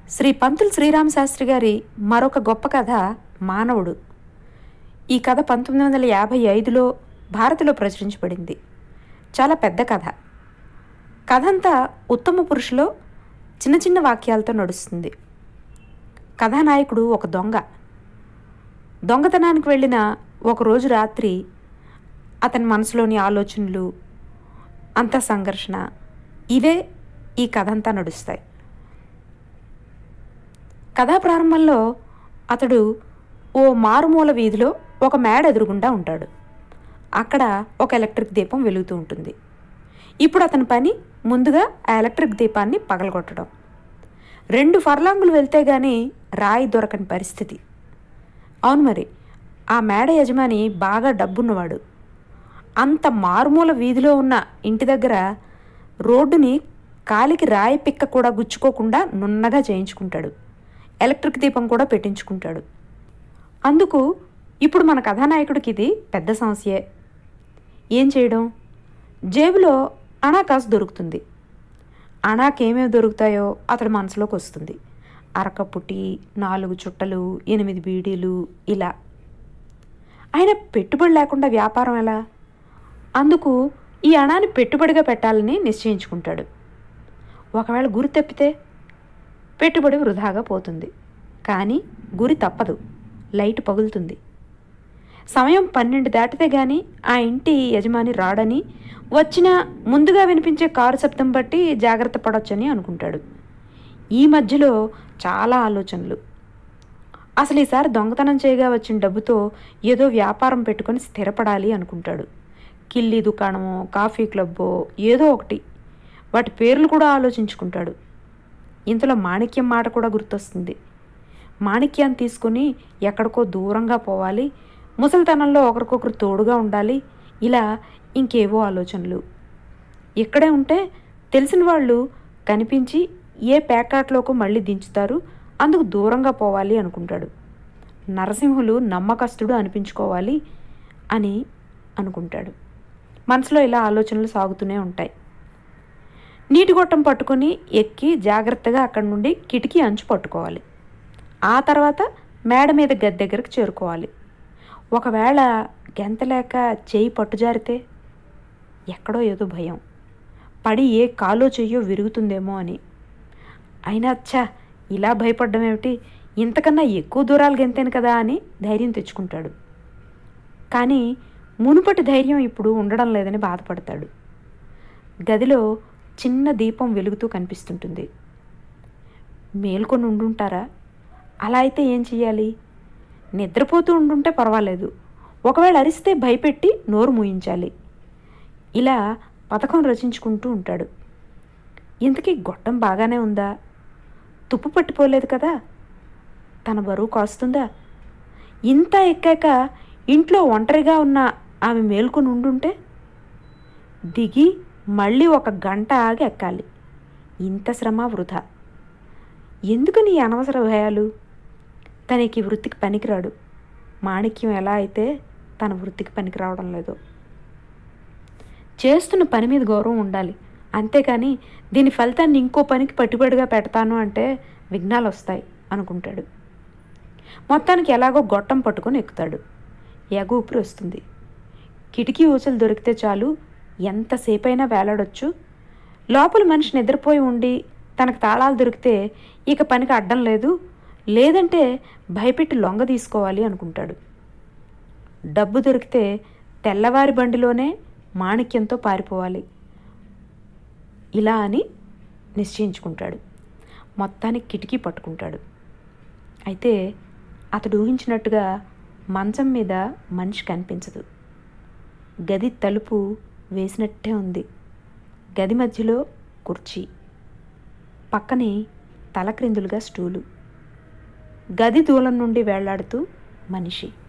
శ్రీ పంతులు శ్రీరామ శాస్త్రి గారి మరొక గొప్ప కథ మానవుడు ఈ కథ పంతొమ్మిది వందల యాభై ఐదులో భారత్లో ప్రచురించబడింది చాలా పెద్ద కథ కథ అంతా ఉత్తమ పురుషులో చిన్న చిన్న వాక్యాలతో నడుస్తుంది కథానాయకుడు ఒక దొంగ దొంగతనానికి వెళ్ళిన ఒకరోజు రాత్రి అతని మనసులోని ఆలోచనలు అంత సంఘర్షణ ఇవే ఈ కథ అంతా నడుస్తాయి కథా ప్రారంభంలో అతడు ఓ మారుమూల వీధిలో ఒక మేడ ఎదురుగుండా ఉంటాడు అక్కడ ఒక ఎలక్ట్రిక్ దీపం వెలుగుతూ ఉంటుంది ఇప్పుడు అతని పని ముందుగా ఆ ఎలక్ట్రిక్ దీపాన్ని పగలగొట్టడం రెండు ఫర్లాంగులు వెళ్తే గాని రాయి దొరకని పరిస్థితి అవును మరి ఆ మేడ యజమాని బాగా డబ్బున్నవాడు అంత మారుమూల వీధిలో ఉన్న ఇంటి దగ్గర రోడ్డుని కాలికి రాయి పిక్క కూడా గుచ్చుకోకుండా నున్నగా చేయించుకుంటాడు ఎలక్ట్రిక్ దీపం కూడా పెట్టించుకుంటాడు అందుకు ఇప్పుడు మన కథానాయకుడికి ఇది పెద్ద సమస్యే ఏం చేయడం జేబులో అణాకాసు దొరుకుతుంది అణాకేమేమి దొరుకుతాయో అతడి మనసులోకి వస్తుంది అరకపుటి నాలుగు చుట్టలు ఎనిమిది బీడీలు ఇలా ఆయన పెట్టుబడి లేకుండా వ్యాపారం ఎలా అందుకు ఈ అణాన్ని పెట్టుబడిగా పెట్టాలని నిశ్చయించుకుంటాడు ఒకవేళ గురి తప్పితే పెట్టుబడి వృధాగా పోతుంది కానీ గురి తప్పదు లైట్ పగులుతుంది సమయం పన్నెండు దాటితే గాని ఆ ఇంటి యజమాని రాడని వచ్చినా ముందుగా వినిపించే కారు శబ్దం బట్టి జాగ్రత్త పడొచ్చని అనుకుంటాడు ఈ మధ్యలో చాలా ఆలోచనలు అసలు ఈసారి దొంగతనం చేయగా వచ్చిన డబ్బుతో ఏదో వ్యాపారం పెట్టుకొని స్థిరపడాలి అనుకుంటాడు కిల్లీ దుకాణమో కాఫీ క్లబ్బో ఏదో ఒకటి వాటి పేర్లు కూడా ఆలోచించుకుంటాడు ఇంతలో మాణిక్యం మాట కూడా గుర్తొస్తుంది మాణిక్యాన్ని తీసుకుని ఎక్కడికో దూరంగా పోవాలి ముసలితనంలో ఒకరికొకరు తోడుగా ఉండాలి ఇలా ఇంకేవో ఆలోచనలు ఇక్కడే ఉంటే తెలిసిన వాళ్ళు కనిపించి ఏ ప్యాకాట్లోకి మళ్ళీ దించుతారు అందుకు దూరంగా పోవాలి అనుకుంటాడు నరసింహులు నమ్మకస్తుడు అనిపించుకోవాలి అని అనుకుంటాడు మనసులో ఇలా ఆలోచనలు సాగుతూనే ఉంటాయి నీటి గొట్టం పట్టుకొని ఎక్కి జాగ్రత్తగా అక్కడి నుండి కిటికీ అంచు పట్టుకోవాలి ఆ తర్వాత మేడ మీద గది దగ్గరకు చేరుకోవాలి ఒకవేళ గెంతలేక చేయి పట్టుజారితే ఎక్కడో ఏదో భయం పడి ఏ కాలో చెయ్యో విరుగుతుందేమో అని అయినా అచ్చా ఇలా భయపడ్డం ఏమిటి ఇంతకన్నా ఎక్కువ దూరాలు గెంతాను కదా అని ధైర్యం తెచ్చుకుంటాడు కానీ మునుపటి ధైర్యం ఇప్పుడు ఉండడం లేదని బాధపడతాడు గదిలో చిన్న దీపం వెలుగుతూ కనిపిస్తుంటుంది మేల్కొని ఉండుంటారా అలా అయితే ఏం చెయ్యాలి నిద్రపోతూ ఉండుంటే పర్వాలేదు ఒకవేళ అరిస్తే భయపెట్టి నోరు మూయించాలి ఇలా పథకం రచించుకుంటూ ఉంటాడు ఇంతకీ గొట్టం బాగానే ఉందా తుప్పు పట్టిపోలేదు కదా తన బరువు కాస్తుందా ఇంత ఎక్కాక ఇంట్లో ఒంటరిగా ఉన్న ఆమె మేల్కొని ఉండుంటే దిగి మళ్ళీ ఒక గంట ఆగి ఎక్కాలి ఇంత శ్రమ వృధా ఎందుకు నీ అనవసర భయాలు తనకి వృత్తికి పనికిరాడు మాణిక్యం ఎలా అయితే తన వృత్తికి పనికి రావడం లేదు చేస్తున్న పని మీద గౌరవం ఉండాలి అంతేకాని దీని ఫలితాన్ని ఇంకో పనికి పట్టుబడిగా పెడతాను అంటే విఘ్నాలు వస్తాయి అనుకుంటాడు మొత్తానికి ఎలాగో గొట్టం పట్టుకొని ఎక్కుతాడు ఎగ ఊపిరి వస్తుంది కిటికీ ఊసలు దొరికితే చాలు ఎంతసేపైనా వేలాడొచ్చు లోపల మనిషి నిద్రపోయి ఉండి తనకు తాళాలు దొరికితే ఇక పనికి అడ్డం లేదు లేదంటే భయపెట్టి లొంగ తీసుకోవాలి అనుకుంటాడు డబ్బు దొరికితే తెల్లవారి బండిలోనే మాణిక్యంతో పారిపోవాలి ఇలా అని నిశ్చయించుకుంటాడు మొత్తానికి కిటికీ పట్టుకుంటాడు అయితే అతడు ఊహించినట్టుగా మంచం మీద మనిషి కనిపించదు గది తలుపు వేసినట్టే ఉంది గది మధ్యలో కుర్చీ పక్కనే తలక్రిందులుగా స్టూలు గది దూలం నుండి వేళ్లాడుతూ మనిషి